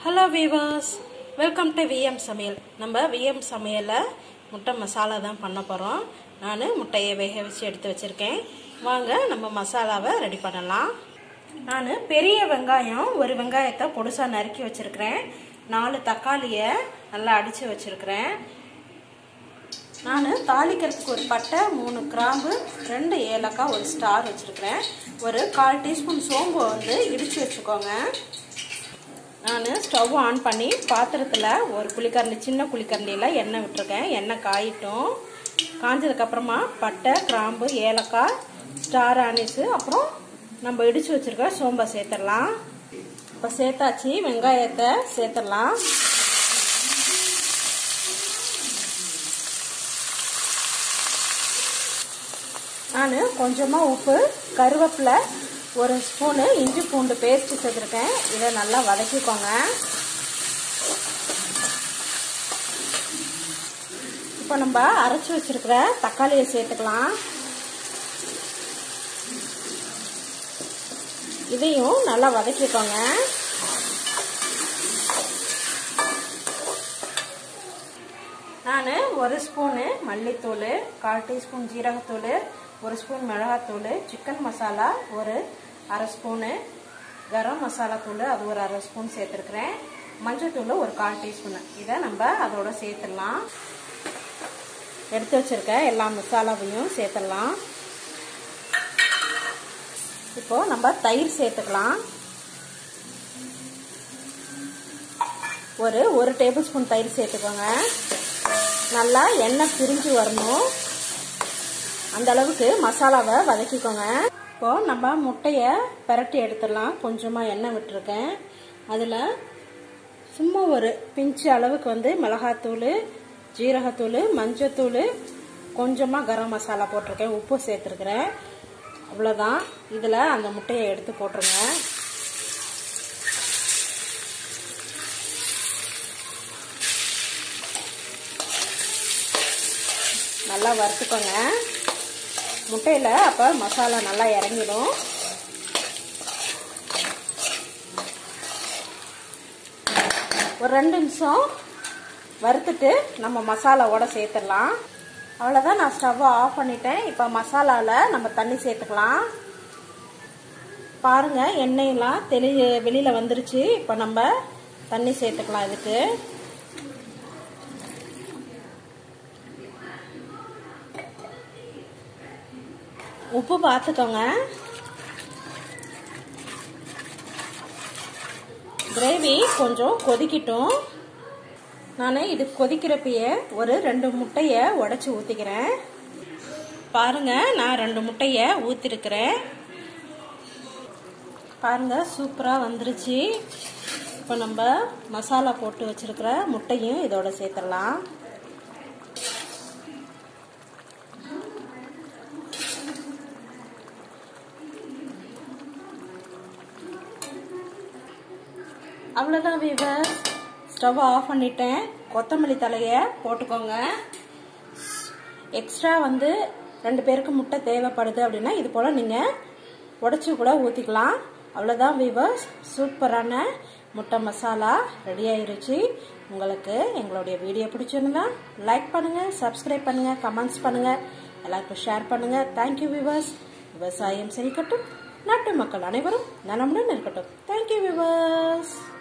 hello viewers welcome to VM சமையல் நம்ம VM சமையலில் முட்டை மசாலா தான் பண்ண போகிறோம் நான் முட்டையை வேக வச்சு எடுத்து வச்சுருக்கேன் வாங்க நம்ம மசாலாவை ரெடி பண்ணலாம் நான் பெரிய வெங்காயம் ஒரு வெங்காயத்தை பொடுசாக நறுக்கி வச்சுருக்கிறேன் நாலு தக்காளியை நல்லா அடித்து வச்சுருக்கிறேன் நான் தாளிக்கிறதுக்கு ஒரு பட்டை மூணு கிராம்பு ரெண்டு ஏலக்காய் ஒரு ஸ்டார் வச்சுருக்கிறேன் ஒரு கால் டீஸ்பூன் சோம்பு வந்து இடித்து வச்சுக்கோங்க நான் ஸ்டவ் ஆன் பண்ணி பாத்திரத்தில் ஒரு குழிக்கரண்டி சின்ன குழிக்கரண்டியில் எண்ணெய் விட்டுருக்கேன் எண்ணெய் காயிட்டும் காஞ்சதுக்கப்புறமா பட்டை கிராம்பு ஏலக்காய் ஸ்டார் ஆனிஸு அப்புறம் நம்ம இடித்து வச்சுருக்க சோம்பை சேர்த்துடலாம் இப்போ சேர்த்தாச்சு வெங்காயத்தை சேர்த்துடலாம் நான் கொஞ்சமாக உப்பு கருவேப்பிலை ஒரு ஸ்பூனு இஞ்சி பூண்டு பேஸ்ட்டு சேர்த்துருக்கேன் இதை நல்லா வதக்கிக்கோங்க இப்போ நம்ம அரைச்சி வச்சிருக்கிற தக்காளியை சேர்த்துக்கலாம் இதையும் நல்லா வதக்கிக்கோங்க நான் ஒரு ஸ்பூனு மல்லித்தூள் கால் டீஸ்பூன் ஜீரகத்தூள் ஒரு ஸ்பூன் மிளகாத்தூள் சிக்கன் மசாலா ஒரு அரை ஸ்பூனு கரம் மசாலா தூள் அது ஒரு அரை ஸ்பூன் சேர்த்துருக்குறேன் மஞ்சள் தூள் ஒரு கால் டீஸ்பூனு இதை நம்ம அதோட சேர்த்துடலாம் எடுத்து வச்சிருக்க எல்லா மசாலாவையும் சேர்த்துடலாம் இப்போ நம்ம தயிர் சேர்த்துக்கலாம் ஒரு ஒரு டேபிள் ஸ்பூன் தயிர் சேர்த்துக்கோங்க நல்லா எண்ணெய் பிரிஞ்சு வரணும் அந்த அளவுக்கு மசாலாவை வதக்கிக்கோங்க இப்போ நம்ம முட்டையை பரட்டி எடுத்துடலாம் கொஞ்சமாக எண்ணெய் விட்டுருக்கேன் அதில் சும்மா ஒரு பிஞ்சு அளவுக்கு வந்து மிளகாத்தூள் ஜீரகத்தூள் மஞ்சத்தூள் கொஞ்சமாக கரம் மசாலா போட்டிருக்கேன் உப்பு சேர்த்துருக்குறேன் அவ்வளோதான் இதில் அந்த முட்டையை எடுத்து போட்டுருங்க நல்லா வறுத்துக்கோங்க முட்டையில் அப்போ மசாலா நல்லா இறங்கிடும் ஒரு ரெண்டு நிமிஷம் வறுத்துட்டு நம்ம மசாலாவோட சேர்த்துடலாம் அவ்வளோதான் நான் ஸ்டவ்வை ஆஃப் பண்ணிட்டேன் இப்போ மசாலாவில் நம்ம தண்ணி சேர்த்துக்கலாம் பாருங்கள் எண்ணெயெல்லாம் தெளி வெளியில் வந்துருச்சு இப்போ நம்ம தண்ணி சேர்த்துக்கலாம் இதுக்கு உப்பு பார்த்துக்கோங்க கிரேவி கொஞ்சம் கொதிக்கட்டும் நான் இது கொதிக்கிறப்பயே ஒரு ரெண்டு முட்டையை உடச்சி ஊற்றிக்கிறேன் பாருங்க நான் ரெண்டு முட்டையை ஊற்றிருக்கிறேன் பாருங்க சூப்பராக வந்துருச்சு இப்போ நம்ம மசாலா போட்டு வச்சுருக்கிற முட்டையும் இதோட சேர்த்துடலாம் அவ்வளோதான் வீவர் ஸ்டவ் ஆஃப் பண்ணிட்டேன் கொத்தமல்லி தலையை போட்டுக்கோங்க எக்ஸ்ட்ரா வந்து ரெண்டு பேருக்கு முட்டை தேவைப்படுது அப்படின்னா இது போல் நீங்கள் உடச்சி கூட ஊற்றிக்கலாம் அவ்வளோதான் வீவர்ஸ் சூப்பரான முட்டை மசாலா ரெடி ஆயிருச்சு உங்களுக்கு எங்களுடைய வீடியோ பிடிச்சிருந்தா லைக் பண்ணுங்கள் சப்ஸ்கிரைப் பண்ணுங்கள் கமெண்ட்ஸ் பண்ணுங்கள் எல்லாருக்கும் ஷேர் பண்ணுங்கள் தேங்க்யூ வீவர்ஸ் விவசாயம் செழிக்கட்டும் நாட்டு மக்கள் அனைவரும் நலமுடன் இருக்கட்டும் தேங்க்யூ விவர்ஸ்